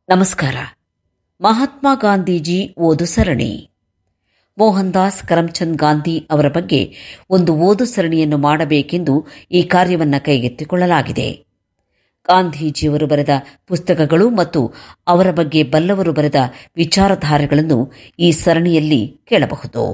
ನಮಸ್ಕಾರ ಮಹಾತ್ಮ ಗಾಂಧೀಜಿ ಓದು ಸರಣಿ ಮೋಹನ್ ದಾಸ್ ಕರಮ್ಚಂದ್ ಗಾಂಧಿ ಅವರ ಬಗ್ಗೆ ಒಂದು ಓದು ಸರಣಿಯನ್ನು ಮಾಡಬೇಕೆಂದು ಈ ಕಾರ್ಯವನ್ನು ಕೈಗೆತ್ತಿಕೊಳ್ಳಲಾಗಿದೆ ಗಾಂಧೀಜಿಯವರು ಬರೆದ ಪುಸ್ತಕಗಳು ಮತ್ತು ಅವರ ಬಗ್ಗೆ ಬಲ್ಲವರು ಬರೆದ ವಿಚಾರಧಾರೆಗಳನ್ನು ಈ ಸರಣಿಯಲ್ಲಿ ಕೇಳಬಹುದು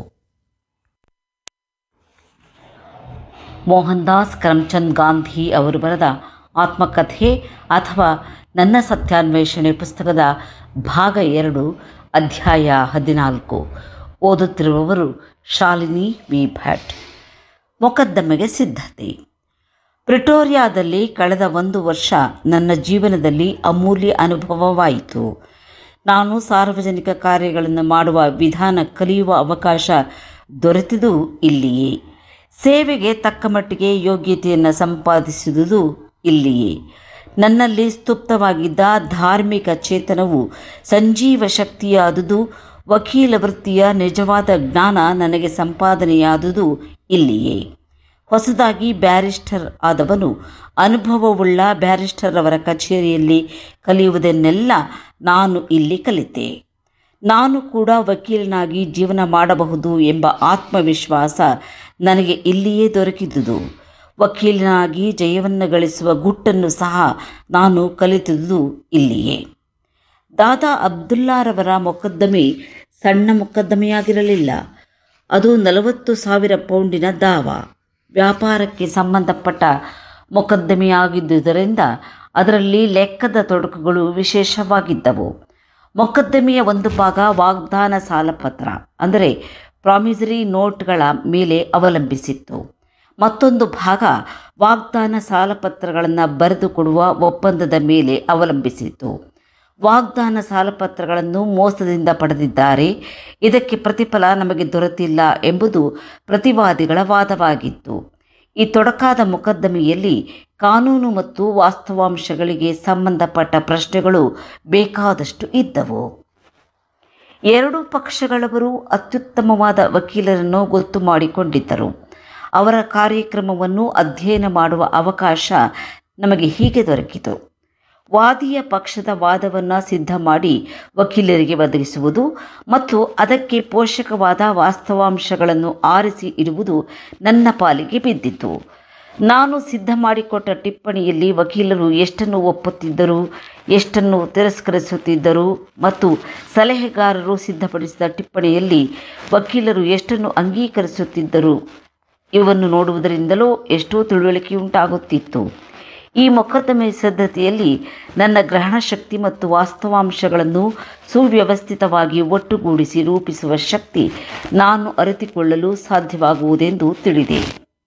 ಮೋಹನ್ ದಾಸ್ ಕರಮ್ಚಂದ್ ಗಾಂಧಿ ಅವರು ಬರೆದ ಆತ್ಮಕಥೆ ಅಥವಾ ನನ್ನ ಸತ್ಯಾನ್ವೇಷಣೆ ಪುಸ್ತಕದ ಭಾಗ ಎರಡು ಅಧ್ಯಾಯ ಹದಿನಾಲ್ಕು ಓದುತ್ತಿರುವವರು ಶಾಲಿನಿ ವಿ ಭಟ್ ಮೊಕದ್ದಮೆಗೆ ಸಿದ್ಧತೆ ಪ್ರಿಟೋರಿಯಾದಲ್ಲಿ ಕಳೆದ ಒಂದು ವರ್ಷ ನನ್ನ ಜೀವನದಲ್ಲಿ ಅಮೂಲ್ಯ ಅನುಭವವಾಯಿತು ನಾನು ಸಾರ್ವಜನಿಕ ಕಾರ್ಯಗಳನ್ನು ಮಾಡುವ ವಿಧಾನ ಕಲಿಯುವ ಅವಕಾಶ ದೊರೆತಿದು ಇಲ್ಲಿಯೇ ಸೇವೆಗೆ ತಕ್ಕ ಮಟ್ಟಿಗೆ ಯೋಗ್ಯತೆಯನ್ನು ಸಂಪಾದಿಸಿದುದು ಇಲ್ಲಿಯೇ ನನ್ನಲ್ಲಿ ಸ್ತುಪ್ತವಾಗಿದ್ದ ಧಾರ್ಮಿಕ ಚೇತನವು ಸಂಜೀವ ಶಕ್ತಿಯಾದುದು ವಕೀಲ ವೃತ್ತಿಯ ನಿಜವಾದ ಜ್ಞಾನ ನನಗೆ ಸಂಪಾದನೆಯಾದುದು ಇಲ್ಲಿಯೇ ಹೊಸದಾಗಿ ಬ್ಯಾರಿಸ್ಟರ್ ಆದವನು ಅನುಭವವುಳ್ಳ ಬ್ಯಾರಿಸ್ಟರ್ ಅವರ ಕಚೇರಿಯಲ್ಲಿ ಕಲಿಯುವುದನ್ನೆಲ್ಲ ನಾನು ಇಲ್ಲಿ ಕಲಿತೆ ನಾನು ಕೂಡ ವಕೀಲನಾಗಿ ಜೀವನ ಮಾಡಬಹುದು ಎಂಬ ಆತ್ಮವಿಶ್ವಾಸ ನನಗೆ ಇಲ್ಲಿಯೇ ದೊರಕಿದುದು ವಕೀಲನಾಗಿ ಜಯವನ್ನು ಗಳಿಸುವ ಗುಟ್ಟನ್ನು ಸಹ ನಾನು ಕಲಿತುದು ಇಲ್ಲಿಯೇ ದಾದಾ ಅಬ್ದುಲ್ಲಾರವರ ಮೊಕದ್ದಮೆ ಸಣ್ಣ ಮೊಕದ್ದಮೆಯಾಗಿರಲಿಲ್ಲ ಅದು ನಲವತ್ತು ಸಾವಿರ ಪೌಂಡಿನ ದಾವ ವ್ಯಾಪಾರಕ್ಕೆ ಸಂಬಂಧಪಟ್ಟ ಮೊಕದ್ದಮೆಯಾಗಿದ್ದುದರಿಂದ ಅದರಲ್ಲಿ ಲೆಕ್ಕದ ತೊಡಕುಗಳು ವಿಶೇಷವಾಗಿದ್ದವು ಮೊಕದ್ದಮೆಯ ಒಂದು ಭಾಗ ವಾಗ್ದಾನ ಸಾಲಪತ್ರ ಅಂದರೆ ಪ್ರಾಮಿಸರಿ ನೋಟ್ಗಳ ಮೇಲೆ ಅವಲಂಬಿಸಿತ್ತು ಮತ್ತೊಂದು ಭಾಗ ವಾಗ್ದಾನ ಸಾಲಪತ್ರಗಳನ್ನು ಬರೆದುಕೊಡುವ ಒಪ್ಪಂದದ ಮೇಲೆ ಅವಲಂಬಿಸಿತ್ತು ವಾಗ್ದಾನ ಸಾಲಪತ್ರಗಳನ್ನು ಮೋಸದಿಂದ ಪಡೆದಿದ್ದಾರೆ ಇದಕ್ಕೆ ಪ್ರತಿಫಲ ನಮಗೆ ದೊರೆತಿಲ್ಲ ಎಂಬುದು ಪ್ರತಿವಾದಿಗಳ ವಾದವಾಗಿತ್ತು ಈ ತೊಡಕಾದ ಮೊಕದ್ದಮೆಯಲ್ಲಿ ಕಾನೂನು ಮತ್ತು ವಾಸ್ತವಾಂಶಗಳಿಗೆ ಸಂಬಂಧಪಟ್ಟ ಪ್ರಶ್ನೆಗಳು ಬೇಕಾದಷ್ಟು ಇದ್ದವು ಎರಡೂ ಪಕ್ಷಗಳವರು ಅತ್ಯುತ್ತಮವಾದ ವಕೀಲರನ್ನು ಗೊತ್ತು ಮಾಡಿಕೊಂಡಿದ್ದರು ಅವರ ಕಾರ್ಯಕ್ರಮವನ್ನು ಅಧ್ಯಯನ ಮಾಡುವ ಅವಕಾಶ ನಮಗೆ ಹೀಗೆ ದೊರಕಿತು ವಾದಿಯ ಪಕ್ಷದ ವಾದವನ್ನು ಸಿದ್ಧ ಮಾಡಿ ವಕೀಲರಿಗೆ ಒದಗಿಸುವುದು ಮತ್ತು ಅದಕ್ಕೆ ಪೋಷಕವಾದ ವಾಸ್ತವಾಂಶಗಳನ್ನು ಆರಿಸಿ ಇಡುವುದು ನನ್ನ ಪಾಲಿಗೆ ಬಿದ್ದಿತು ನಾನು ಸಿದ್ಧ ಮಾಡಿಕೊಟ್ಟ ಟಿಪ್ಪಣಿಯಲ್ಲಿ ವಕೀಲರು ಎಷ್ಟನ್ನು ಒಪ್ಪುತ್ತಿದ್ದರು ಎಷ್ಟನ್ನು ತಿರಸ್ಕರಿಸುತ್ತಿದ್ದರು ಮತ್ತು ಸಲಹೆಗಾರರು ಸಿದ್ಧಪಡಿಸಿದ ಟಿಪ್ಪಣಿಯಲ್ಲಿ ವಕೀಲರು ಎಷ್ಟನ್ನು ಅಂಗೀಕರಿಸುತ್ತಿದ್ದರು ಇವನ್ನು ನೋಡುವುದರಿಂದಲೂ ಎಷ್ಟೋ ತಿಳುವಳಿಕೆಯುಂಟಾಗುತ್ತಿತ್ತು ಈ ಮೊಕದ್ದಮೆ ಸಿದ್ಧತೆಯಲ್ಲಿ ನನ್ನ ಗ್ರಹಣ ಶಕ್ತಿ ಮತ್ತು ವಾಸ್ತವಾಂಶಗಳನ್ನು ಸುವ್ಯವಸ್ಥಿತವಾಗಿ ಒಟ್ಟುಗೂಡಿಸಿ ರೂಪಿಸುವ ಶಕ್ತಿ ನಾನು ಅರಿತುಕೊಳ್ಳಲು ಸಾಧ್ಯವಾಗುವುದೆಂದು ತಿಳಿದೆ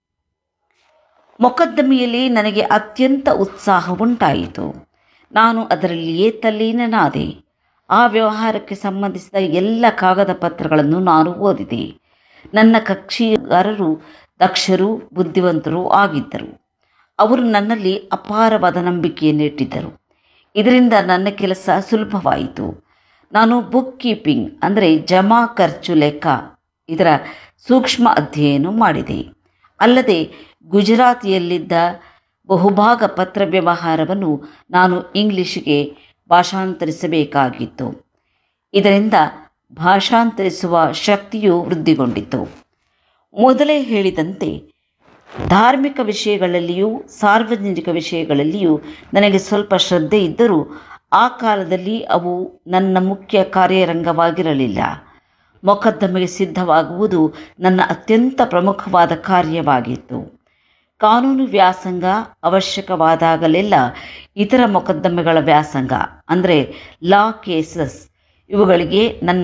ಮೊಕದ್ದಮೆಯಲ್ಲಿ ನನಗೆ ಅತ್ಯಂತ ಉತ್ಸಾಹ ಉಂಟಾಯಿತು ನಾನು ಅದರಲ್ಲಿಯೇ ತಲ್ಲೀನನಾದೆ ಆ ವ್ಯವಹಾರಕ್ಕೆ ಸಂಬಂಧಿಸಿದ ಎಲ್ಲ ಕಾಗದ ಪತ್ರಗಳನ್ನು ನಾನು ಓದಿದೆ ನನ್ನ ಕಕ್ಷಿಗಾರರು ದಕ್ಷರು ಬುದ್ಧಿವಂತರು ಆಗಿದ್ದರು ಅವರು ನನ್ನಲ್ಲಿ ಅಪಾರವಾದ ನಂಬಿಕೆಯನ್ನಿಟ್ಟಿದ್ದರು ಇದರಿಂದ ನನ್ನ ಕೆಲಸ ಸುಲಭವಾಯಿತು ನಾನು ಬುಕ್ ಕೀಪಿಂಗ್ ಅಂದರೆ ಜಮಾ ಖರ್ಚು ಲೆಕ್ಕ ಇದರ ಸೂಕ್ಷ್ಮ ಅಧ್ಯಯನ ಮಾಡಿದೆ ಅಲ್ಲದೆ ಗುಜರಾತಿಯಲ್ಲಿದ್ದ ಬಹುಭಾಗ ಪತ್ರ ವ್ಯವಹಾರವನ್ನು ನಾನು ಇಂಗ್ಲಿಷಿಗೆ ಭಾಷಾಂತರಿಸಬೇಕಾಗಿತ್ತು ಇದರಿಂದ ಭಾಷಾಂತರಿಸುವ ಶಕ್ತಿಯು ವೃದ್ಧಿಗೊಂಡಿತು ಮೊದಲೇ ಹೇಳಿದಂತೆ ಧಾರ್ಮಿಕ ವಿಷಯಗಳಲ್ಲಿಯೂ ಸಾರ್ವಜನಿಕ ವಿಷಯಗಳಲ್ಲಿಯೂ ನನಗೆ ಸ್ವಲ್ಪ ಶ್ರದ್ಧೆ ಇದ್ದರೂ ಆ ಕಾಲದಲ್ಲಿ ಅವು ನನ್ನ ಮುಖ್ಯ ಕಾರ್ಯರಂಗವಾಗಿರಲಿಲ್ಲ ಮೊಕದ್ದಮೆಗೆ ಸಿದ್ಧವಾಗುವುದು ನನ್ನ ಅತ್ಯಂತ ಪ್ರಮುಖವಾದ ಕಾರ್ಯವಾಗಿತ್ತು ಕಾನೂನು ವ್ಯಾಸಂಗ ಅವಶ್ಯಕವಾದಾಗಲೆಲ್ಲ ಇತರ ಮೊಕದ್ದಮೆಗಳ ವ್ಯಾಸಂಗ ಅಂದರೆ ಲಾ ಕೇಸಸ್ ಇವುಗಳಿಗೆ ನನ್ನ